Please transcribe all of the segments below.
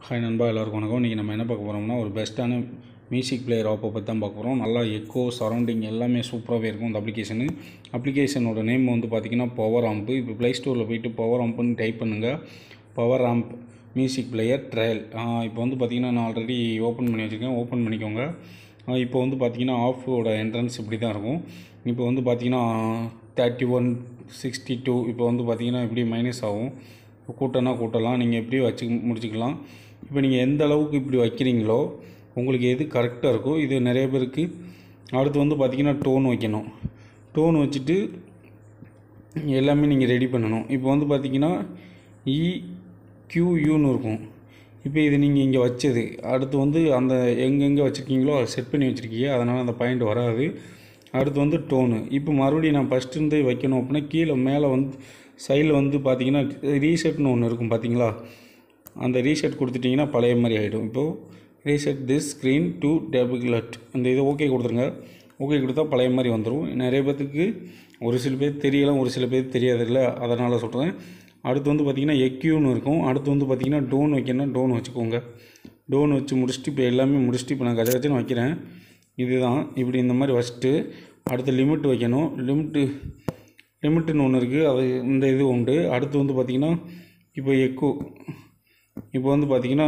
hi நண்பா எல்லாருக்கும் வணக்கம் இன்றைக்கி நம்ம என்ன பார்க்க போகிறோம்னா ஒரு பெஸ்ட்டான மியூசிக் பிளேயர் ஆப்பை பற்றி தான் பார்க்க போகிறோம் நல்லா எக்கோ சரௌண்டிங் எல்லாமே சூப்பராகவே இருக்கும் இந்த அப்ளிகேஷனு அப்ளிகேஷனோட நேம் வந்து பார்த்திங்கன்னா பவர் ஆம்ப்பு இப்போ ப்ளே ஸ்டோரில் போயிட்டு பவர் ஆம்ப்புன்னு டைப் பண்ணுங்கள் power amp music player trial இப்போ வந்து பார்த்திங்கன்னா நான் ஆல்ரெடி ஓப்பன் பண்ணி வச்சுருக்கேன் ஓப்பன் பண்ணிக்கோங்க ஆஹ் இப்போ வந்து பார்த்திங்கன்னா ஆஃபோட என்ட்ரன்ஸ் இப்படி தான் இருக்கும் இப்போ வந்து பார்த்திங்கன்னா தேர்ட்டி ஒன் சிக்ஸ்டி டூ இப்போ வந்து பார்த்திங்கன்னா இப்படி மைனஸ் ஆகும் கூட்டம்னா கூட்டலாம் நீங்கள் எப்படி வச்சு முடிச்சுக்கலாம் இப்போ நீங்கள் எந்த அளவுக்கு இப்படி வைக்கிறீங்களோ உங்களுக்கு எது கரெக்டாக இருக்கோ இது நிறைய பேருக்கு அடுத்து வந்து பார்த்திங்கன்னா டோன் வைக்கணும் டோன் வச்சுட்டு எல்லாமே நீங்கள் ரெடி பண்ணணும் இப்போ வந்து பார்த்திங்கன்னா இ கியூயூன்னு இருக்கும் இப்போ இது நீங்கள் இங்கே வச்சது அடுத்து வந்து அந்த எங்கெங்கே வச்சுருக்கீங்களோ அதை செட் பண்ணி வச்சுருக்கீங்க அதனால் அந்த பாயிண்ட் வராது அடுத்து வந்து டோனு இப்போ மறுபடியும் நான் ஃபஸ்ட்டு இருந்து வைக்கணும் அப்படின்னா கீழே மேலே வந்து சைடில் வந்து பார்த்தீங்கன்னா ரீசெட்னு ஒன்று இருக்கும் பார்த்தீங்களா அந்த ரீசெட் கொடுத்துட்டிங்கன்னா பழைய மாதிரி ஆகிடும் இப்போது reset this screen to tablet அந்த இது ஓகே கொடுத்துருங்க ஓகே கொடுத்தா பழைய மாதிரி வந்துடும் நிறைய பேர்த்துக்கு ஒரு சில பேர் தெரியலாம் ஒரு சில பேர் தெரியாதுல்ல அதனால் சொல்கிறேன் அடுத்து வந்து பார்த்திங்கன்னா எக்யூன்னு இருக்கும் அடுத்து வந்து பார்த்திங்கன்னா டோன் வைக்கணும்னா டோன் வச்சுக்கோங்க டோன் வச்சு முடிச்சுட்டு இப்போ எல்லாமே முடிச்சுட்டு இப்போ நான் கஜ கஜன்னு வைக்கிறேன் இதுதான் இப்படி இந்த மாதிரி வச்சுட்டு அடுத்து லிமிட் வைக்கணும் லிமிட்டு லிமிட்டுன்னு ஒன்று இருக்குது அது இந்த இது உண்டு அடுத்து வந்து பார்த்திங்கன்னா இப்போ எக்கோ இப்போ வந்து பார்த்திங்கன்னா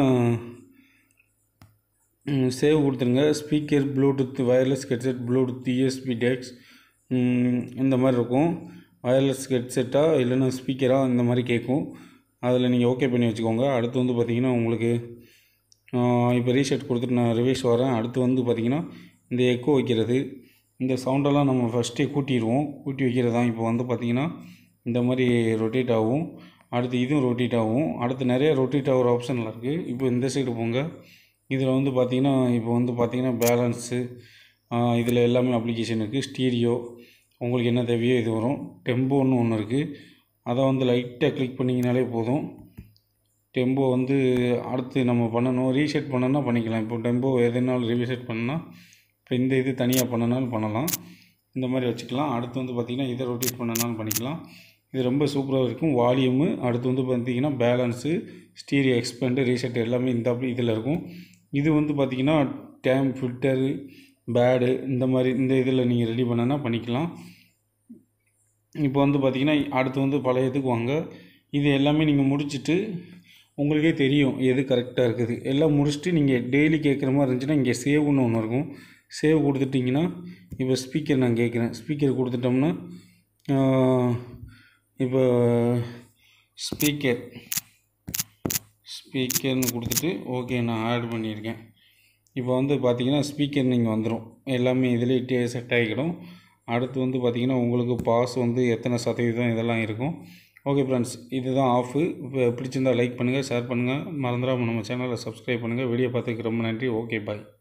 சேவ் கொடுத்துருங்க speaker bluetooth wireless headset bluetooth USB decks இந்த மாதிரி இருக்கும் வயர்லெஸ் ஹெட்செட்டாக இல்லைன்னா ஸ்பீக்கராக இந்த மாதிரி கேட்கும் அதில் நீங்கள் ஓகே பண்ணி வச்சுக்கோங்க அடுத்து வந்து பார்த்திங்கன்னா உங்களுக்கு இப்போ ரீசெட் கொடுத்துட்டு நான் ரிவைஸ் வரேன் அடுத்து வந்து பார்த்திங்கன்னா இந்த எக்கோ வைக்கிறது இந்த சவுண்டெல்லாம் நம்ம ஃபஸ்ட்டே கூட்டிடுவோம் கூட்டி வைக்கிறது தான் இப்போ வந்து பார்த்திங்கன்னா இந்த மாதிரி ரொட்டேட் ஆகும் அடுத்து இதுவும் ரொட்டேட் ஆகும் அடுத்து நிறைய ரொட்டேட் ஆகிற ஆப்ஷனில் இருக்குது இப்போ இந்த சைடு போங்க இதில் வந்து பார்த்திங்கன்னா இப்போ வந்து பார்த்திங்கன்னா பேலன்ஸு இதில் எல்லாமே அப்ளிகேஷன் இருக்குது ஸ்டீரியோ உங்களுக்கு என்ன தேவையோ இது வரும் டெம்போன்னு ஒன்று இருக்குது அதை வந்து லைட்டாக கிளிக் பண்ணிங்கனாலே போதும் டெம்போ வந்து அடுத்து நம்ம பண்ணணும் ரீசெட் பண்ணணும்னா பண்ணிக்கலாம் இப்போ டெம்போ எதுனாலும் ரீசெட் பண்ணால் இப்போ இந்த இது தனியாக பண்ணனாலும் பண்ணலாம் இந்த மாதிரி வச்சுக்கலாம் அடுத்து வந்து பார்த்திங்கன்னா இதை ரொட்டேட் பண்ணனாலும் பண்ணிக்கலாம் இது ரொம்ப சூப்பராக இருக்கும் வால்யூமு அடுத்து வந்து பார்த்திங்கன்னா பேலன்ஸு ஸ்டீரியோ எக்ஸ்பெண்டு ரீசெட் எல்லாமே இந்த இதில் இருக்கும் இது வந்து பார்த்திங்கன்னா டேம் ஃபில்டரு பேடு இந்த மாதிரி இந்த இதில் நீங்கள் ரெடி பண்ணனா பண்ணிக்கலாம் இப்போ வந்து பார்த்திங்கன்னா அடுத்து வந்து பழைய இதுக்கு வாங்க இது எல்லாமே நீங்கள் முடிச்சுட்டு உங்களுக்கே தெரியும் எது கரெக்டாக இருக்குது எல்லாம் முடிச்சுட்டு நீங்கள் டெய்லி கேட்குற மாதிரி இருந்துச்சுன்னா இங்கே சேவ்னு ஒன்று இருக்கும் சேவ் கொடுத்துட்டிங்கன்னா இப்போ ஸ்பீக்கர் நான் கேட்குறேன் ஸ்பீக்கர் கொடுத்துட்டோம்னா இப்போ ஸ்பீக்கர் ஸ்பீக்கர்னு கொடுத்துட்டு ஓகே நான் ஆட் பண்ணியிருக்கேன் இப்போ வந்து பார்த்தீங்கன்னா ஸ்பீக்கர் நீங்கள் வந்துடும் எல்லாமே இதிலே செட் ஆகிக்கிடும் அடுத்து வந்து பார்த்திங்கன்னா உங்களுக்கு பாஸ் வந்து எத்தனை சதவீதம் இதெல்லாம் இருக்கும் ஓகே ஃப்ரெண்ட்ஸ் இதுதான் ஆஃபு இப்போ பிடிச்சிருந்தால் லைக் பண்ணுங்கள் ஷேர் பண்ணுங்கள் மறந்துடாமல் நம்ம சேனலை சப்ஸ்கிரைப் பண்ணுங்கள் வீடியோ பார்த்துக்கு ரொம்ப நன்றி ஓகே பாய்